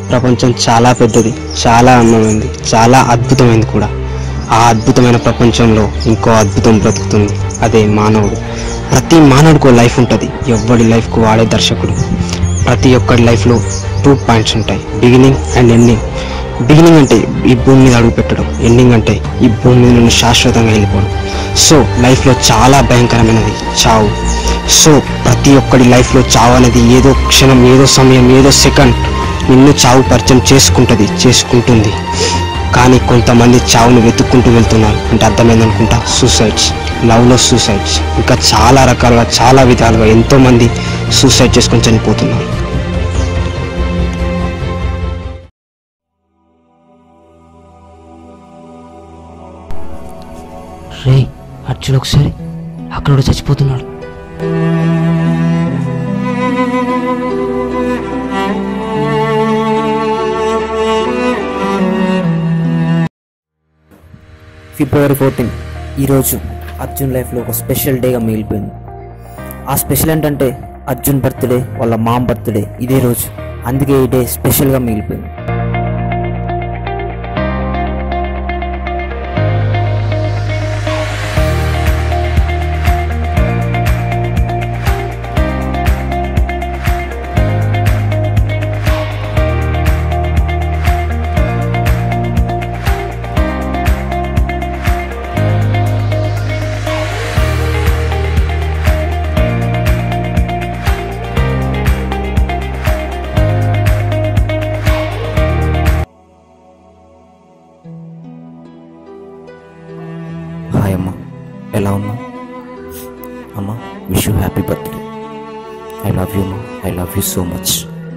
ప్రపంచం చాలా పెద్దది చాలా అందమైంది చాలా అద్భుతమైంది కూడా ఆ అద్భుతమైన ప్రపంచంలో ఇంకో అద్భుతం బ్రతుకుతుంది అదే మానవుడు ప్రతి మానవుడికి లైఫ్ ఉంటుంది ఎవడి లైఫ్కు వాడే దర్శకుడు ప్రతి ఒక్కడి లైఫ్లో టూ పాయింట్స్ ఉంటాయి బిగినింగ్ అండ్ ఎండింగ్ బిగినింగ్ అంటే ఈ భూమి మీద అడుగు పెట్టడం ఎండింగ్ అంటే ఈ భూమి మీద నుండి శాశ్వతంగా వెళ్ళిపోవడం సో లైఫ్లో చాలా భయంకరమైనది చావు సో ప్రతి ఒక్కడి లైఫ్లో చావు అనేది ఏదో క్షణం ఏదో సమయం ఏదో సెకండ్ నిన్ను చావు పరిచయం చేసుకుంటుంది చేసుకుంటుంది కానీ కొంతమంది చావును వెతుక్కుంటూ వెళ్తున్నారు అంటే అర్థమైందనుకుంటా సూసైడ్స్ లవ్లో సూసైడ్స్ ఇంకా చాలా రకాలుగా చాలా విధాలుగా ఎంతోమంది సూసైడ్ చేసుకొని చనిపోతున్నారు రే అర్జున్ ఒకసారి అక్కడ ఒకడు చచ్చిపోతున్నాడు ఫిబ్రవరి ఫోర్టీన్ ఈరోజు అర్జున్ లైఫ్లో ఒక స్పెషల్ డేగా మిగిలిపోయింది ఆ స్పెషల్ ఏంటంటే అర్జున్ బర్త్డే వాళ్ళ మామ్ బర్త్డే ఇదే రోజు అందుకే ఈ డే స్పెషల్గా మిగిలిపోయింది హాయ్ అమ్మ ఎలా ఉన్నా అమ్మ wish you happy birthday I love you అమ్మా I love you so much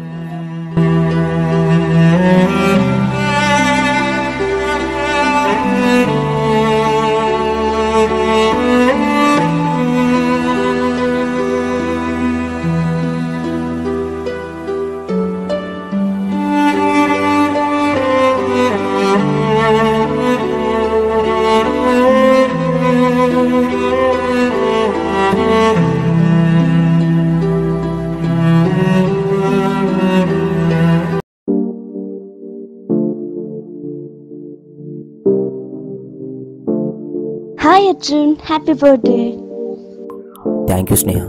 hi Arjun happy birthday thank you Sneha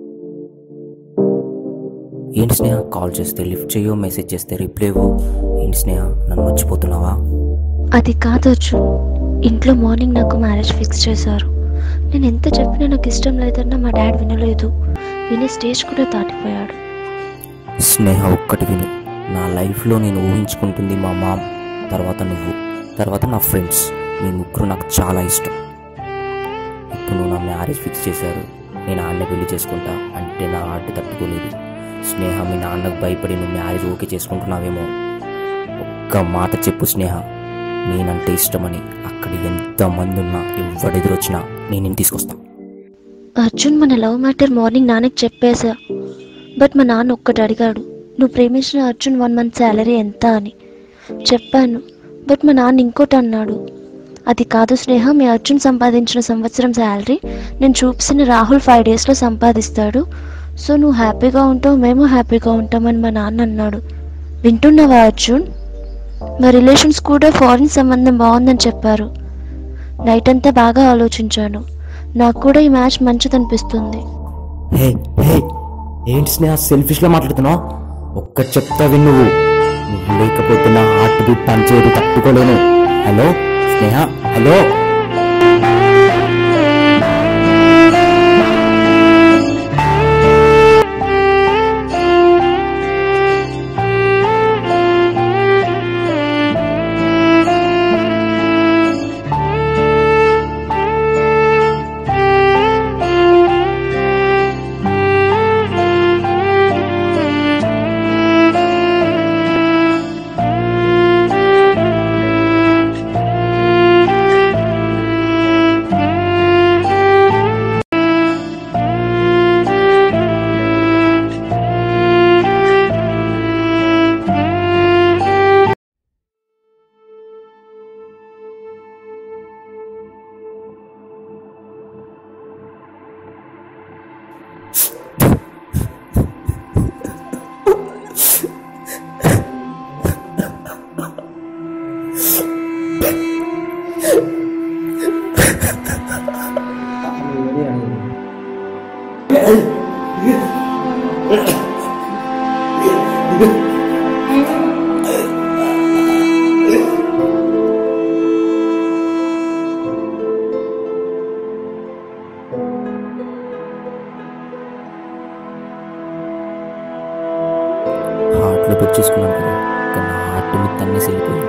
ఏంటి స్నేహ కాల్ చేస్తే లిఫ్ట్ చేయో మెసేజ్ చేస్తే రిప్లై ఇవ్వు ఏంటి స్నేహ నన్ను మర్చిపోతున్నావా అది కాదు అర్జున్ ఇంట్లో మార్నింగ్ నాకు మ్యారేజ్ ఫిక్స్ చేశారు నేను ఎంత చెప్పినా నాకు ఇష్టం లేదన్నా మా డాడ్ వినలేదు వినే స్టేజ్ కూడా దాటిపోయాడు స్నేహ ఒక్కటి విను నా లైఫ్లో నేను ఊహించుకుంటుంది మా మామ్ తర్వాత నువ్వు తర్వాత నా ఫ్రెండ్స్ మీ ముగ్గురు నాకు చాలా ఇష్టం ఇప్పుడు నువ్వు నా మ్యారేజ్ ఫిక్స్ చేశారు నేను ఆడనే పెళ్లి చేసుకుంటా అంటే నా ఆట తట్టుకోలేదు స్నేహ మీ నాన్నకు భయపడి నువ్వు మ్యారేజ్ ఓకే చేసుకుంటున్నావేమో ఒక్క మాట చెప్పు స్నేహ నేనంటే ఇష్టమని అక్కడ ఎంతమంది ఉన్నా ఎవడెదురొచ్చినా నేను నేను తీసుకొస్తా అర్జున్ మన లవ్ మ్యాటర్ మార్నింగ్ నాన్నకి చెప్పేశా బట్ మా నాన్న ఒక్కటి అడిగాడు నువ్వు ప్రేమించిన అర్జున్ వన్ మంత్ శాలరీ ఎంత అని చెప్పాను బట్ మా నాన్న ఇంకోటి అన్నాడు అది కాదు స్నేహ మీ అర్జున్ సంపాదించిన సంవత్సరం శాలరీ నేను చూపిన రాహుల్ ఫైవ్ డేస్లో సంపాదిస్తాడు సో నువ్వు హ్యాపీగా ఉంటావు మేము హ్యాపీగా ఉంటామని మా నాన్న అన్నాడు వింటున్నావా అర్జున్ మా రిలేషన్స్ కూడా ఫారిన్ సంబంధం బాగుందని చెప్పారు నైట్ అంతా బాగా ఆలోచించాను నాకు కూడా ఈ మ్యాచ్ మంచిదనిపిస్తుంది హే హే ఏంటి స్నేహ సెల్ఫిష్లో మాట్లాడుతున్నావు ఒక్కటి చెప్తా విను నువ్వు నువ్వు లేకపోతే నా హార్ట్ బీట్ పనిచేయదు తట్టుకోలేను హలో స్నేహ హలో హార్ట్లో పెట్టి చూసుకున్నాను కదా కానీ నా హార్ట్ మీద తన్నేసి వెళ్ళిపోయింది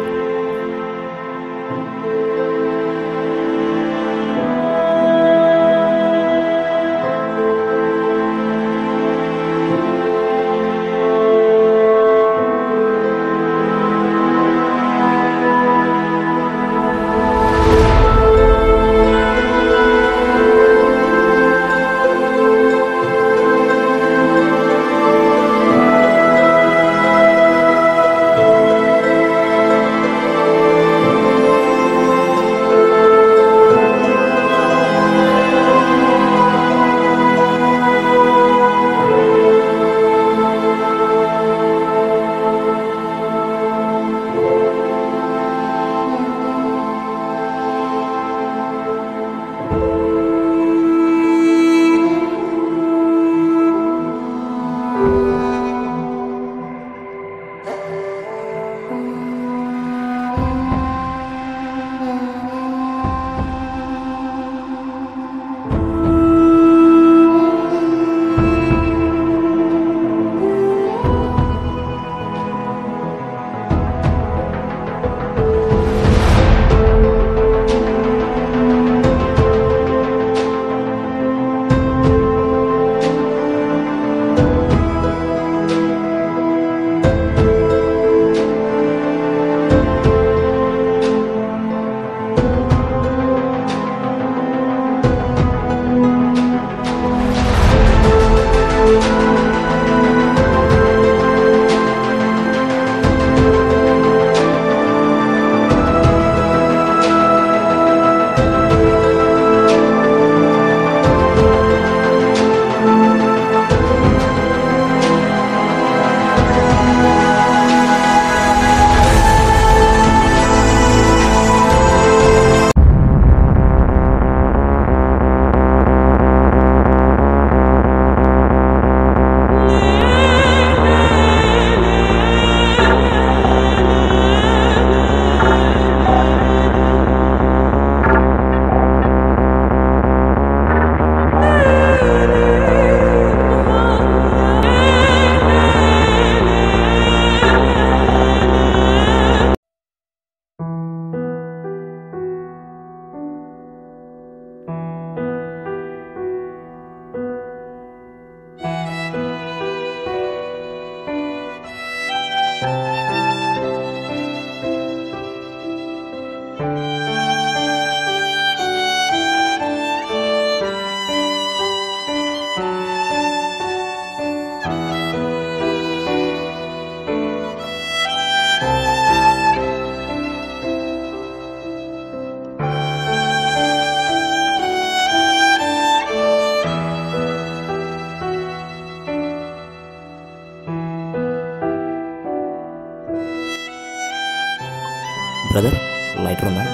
బ్రదర్ లైటర్ ఉందా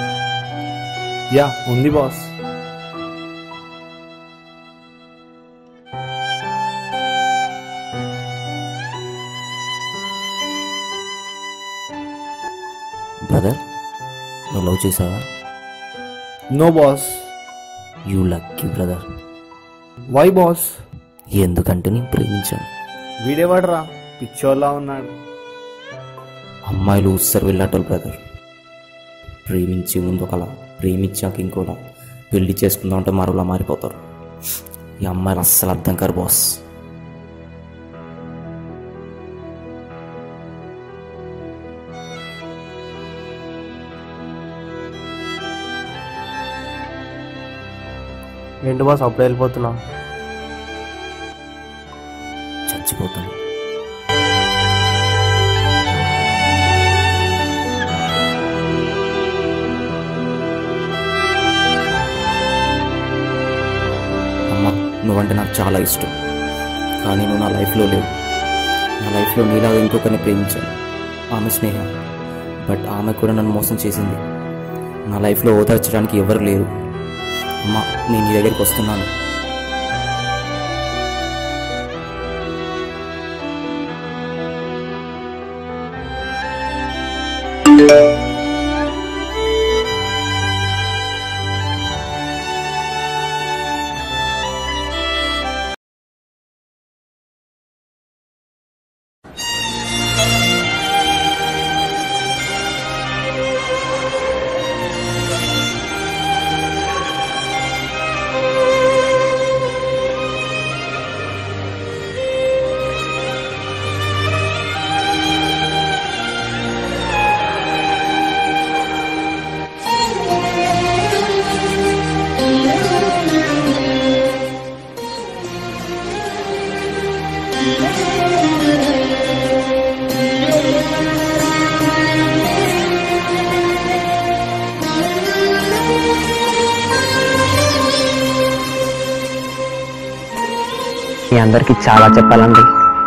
యా ఉంది బాస్ బ్రదర్ నువ్వు లవ్ చేసావా no boss you lucky brother why boss ఎందుకంటే నేను ప్రేమించాను వీడేవాడరా పిచ్చోళ్ళ ఉన్నాడు అమ్మాయిలు ఉస్సరు వెళ్ళాటోళ్ళు బ్రదర్ ప్రేమించే ముందు ఒకలా ప్రేమించాక ఇంకోలా పెళ్లి చేసుకుందామంటే మరోలా మారిపోతారు ఈ అమ్మాయిలు అస్సలు అర్థం కారు బాస్ ఏంటి బాస్ అప్పుడే వెళ్ళిపోతున్నా చచ్చిపోతాను అమ్మ నువ్వంటే నాకు చాలా ఇష్టం కానీ నువ్వు నా లైఫ్లో లేవు నా లైఫ్లో నీలాగా ఇంకొకరిని ప్రేమించాను ఆమె స్నేహం బట్ ఆమె కూడా నన్ను మోసం చేసింది నా లైఫ్లో ఓదార్చడానికి ఎవరు లేరు అమ్మ నేను నీ దగ్గరికి వస్తున్నాను మీ అందరికీ చాలా చెప్పాలండి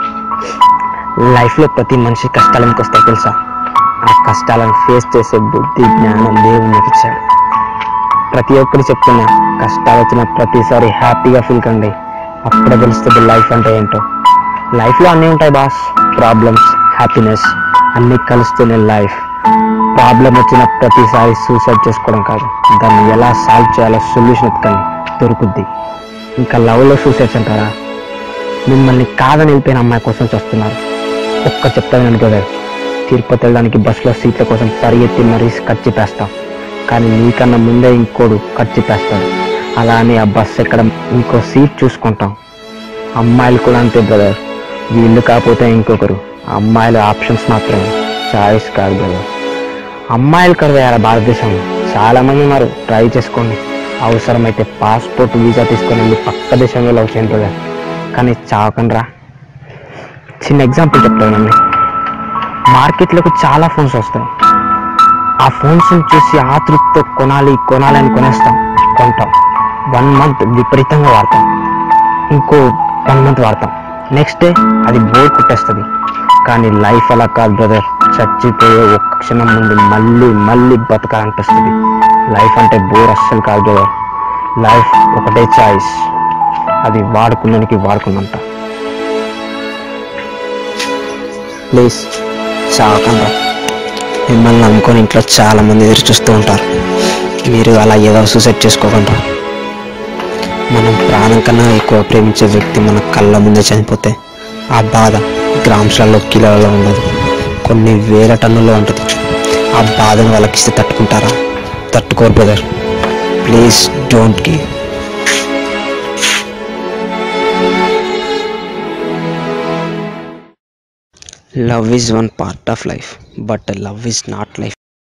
లైఫ్లో ప్రతి మనిషి కష్టాలు ఎందుకు వస్తాయి తెలుసా ఆ కష్టాలను ఫేస్ చేసే బుద్ధి జ్ఞానం దేవుడు మీకు ఇచ్చాడు ప్రతి ఒక్కరు చెప్తున్నా కష్టాలు వచ్చిన ప్రతిసారి హ్యాపీగా ఫీల్ కండి అప్పుడే తెలుస్తుంది లైఫ్ అంటే ఏంటో లైఫ్లో అన్నీ ఉంటాయి బాస్ ప్రాబ్లమ్స్ హ్యాపీనెస్ అన్నీ కలుస్తూనే లైఫ్ ప్రాబ్లం వచ్చిన ప్రతిసారి సూసైడ్ చేసుకోవడం కాదు దాన్ని ఎలా సాల్వ్ చేయాలో సొల్యూషన్ ఎత్తుకండి దొరుకుద్ది ఇంకా లవ్లో సూసైడ్స్ అంటారా మిమ్మల్ని కాదని వెళ్ళిపోయిన అమ్మాయి కోసం చూస్తున్నారు ఒక్క చెప్తాను అనుకోలేదు తిరుపతి వెళ్ళడానికి బస్సులో సీట్ల కోసం పరిగెత్తి మరీ ఖర్చు పేస్తాం కానీ నీకన్నా ముందే ఇంకోడు ఖర్చు పేస్తాడు అలా అని ఆ బస్సు ఎక్కడం ఇంకో సీట్ చూసుకుంటాం అమ్మాయిలు కూడా అంతే బ్రదర్ వీళ్ళు కాకపోతే ఇంకొకరు అమ్మాయిల ఆప్షన్స్ మాత్రమే చాయిస్ కాదు బ్రదర్ అమ్మాయిలు కరువయ్యారా భారతదేశంలో చాలా మంది ఉన్నారు ట్రై చేసుకోండి అవసరమైతే పాస్పోర్ట్ వీసా తీసుకొని వెళ్ళి పక్క దేశంలో లవ్ చేయండి బ్రదర్ కానీ చావకండి రా చిన్న ఎగ్జాంపుల్ చెప్తానండి మార్కెట్లోకి చాలా ఫోన్స్ వస్తాయి ఆ ఫోన్స్ చూసి ఆతృతతో కొనాలి కొనాలి అని కొనేస్తాం కొంటాం వన్ మంత్ విపరీతంగా వాడతాం ఇంకో వన్ మంత్ వాడతాం నెక్స్ట్ డే అది బోర్ కుట్టేస్తుంది కానీ లైఫ్ అలా కాదు బ్రదర్ చచ్చిపోయే ఒక్క క్షణం ముందు మళ్ళీ మళ్ళీ బతకాలనిపిస్తుంది లైఫ్ అంటే బోర్ అస్సలు కాదు బ్రదర్ లైఫ్ ఒకటే చాయిస్ అది వాడుకున్నానికి వాడుకున్నంత ప్లీజ్ చావకుండా మిమ్మల్ని నమ్ముకొని ఇంట్లో చాలా మంది ఎదురు చూస్తూ ఉంటారు మీరు అలా ఏదో సూసైడ్ చేసుకోకుండా మనం ప్రాణం కన్నా ఎక్కువ ప్రేమించే వ్యక్తి మన కళ్ళ ముందే చనిపోతే ఆ బాధ గ్రామ్స్లలో కిలోలలో ఉండదు కొన్ని వేల టన్నుల్లో ఉంటుంది ఆ బాధను వాళ్ళకి ఇస్తే తట్టుకుంటారా తట్టుకోరు brother please don't give love is one part of life but love is not life